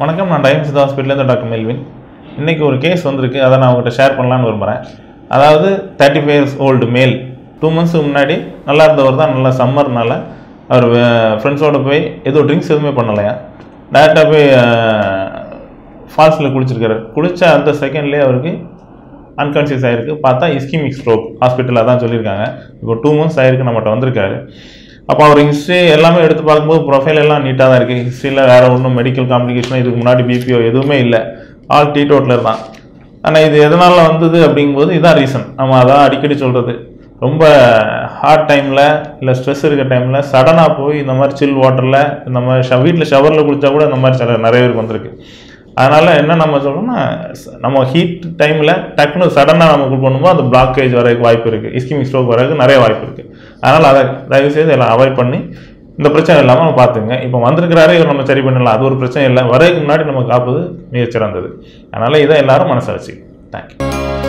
வணக்கம் நான் times ஹாஸ்பிட்டலேருந்து doctor Melvin இன்றைக்கி ஒரு கேஸ் வந்திருக்கு அதை நான் உங்கள்கிட்ட ஷேர் பண்ணலான்னு விரும்புகிறேன் அதாவது thirty five years old male two மந்த்ஸுக்கு முன்னாடி நல்லா இருந்தவர் தான் நல்லா சம்மர்னால அவர் ஃப்ரெண்ட்ஸோடு போய் எதுவும் ட்ரிங்க்ஸ் எதுவுமே பண்ணலையா டேரெக்டாக போய் ஃபால்ஸில் குளிச்சிருக்காரு குளித்த அந்த செகண்ட்லேயே அவருக்கு அன்கான்ஷியஸ் ஆயிருக்கு பார்த்தா இஸ்கிமிக் ஸ்ட்ரோக் ஹாஸ்பிட்டலில் தான் சொல்லியிருக்காங்க இப்போ டூ மந்த்ஸ் ஆயிருக்கு நம்மகிட்ட வந்திருக்காரு அப்போ அவர் ஹிஸ்ட்ரி எல்லாமே எடுத்து பார்க்கும்போது ப்ரொஃபைல் எல்லாம் நீட்டாக தான் இருக்குது ஹிஸ்ட்ரியில் வேறு ஒன்றும் மெடிக்கல் காம்ப்ளிகேஷனோ இதுக்கு முன்னாடி பிபிஓ எதுவுமே இல்லை ஆல் டீ டோட்டலர் தான் ஆனால் இது எதனால் வந்தது அப்படிங்கும்போது இதான் ரீசன் நம்ம அதான் அடிக்கடி சொல்கிறது ரொம்ப ஹார்ட் டைமில் இல்லை ஸ்ட்ரெஸ் இருக்க டைமில் சடனாக போய் இந்த மாதிரி சில் வாட்டரில் இந்த மாதிரி ஷ வீட்டில் ஷவரில் குளிச்சா கூட இந்த மாதிரி சில நிறைய பேருக்கு வந்திருக்கு அதனால் என்ன நம்ம சொல்றோம்னா ச- நம்ம ஹீட் டைமில் டக்குனு சடனாக நம்ம குள் பண்ணும்போது அந்த பிளாக்கேஜ் வரதுக்கு வாய்ப்பு இருக்குது இஸ்கிமிக் ஸ்ட்ரோக் வரதுக்கு நிறைய வாய்ப்பு இருக்குது அதனால் அதை தயவுசெய்து எல்லாம் அவாய்ட் பண்ணி இந்த பிரச்சனை இல்லாமல் நம்ம பார்த்துங்க இப்போ வந்திருக்கிறாரே இவர் நம்ம சரி பண்ணலாம் அது ஒரு பிரச்சனை இல்லை வரதுக்கு முன்னாடி நம்ம காப்பது மிகச்சிறந்தது அதனால் இதை எல்லாரும் மனசை வச்சு தேங்க்யூ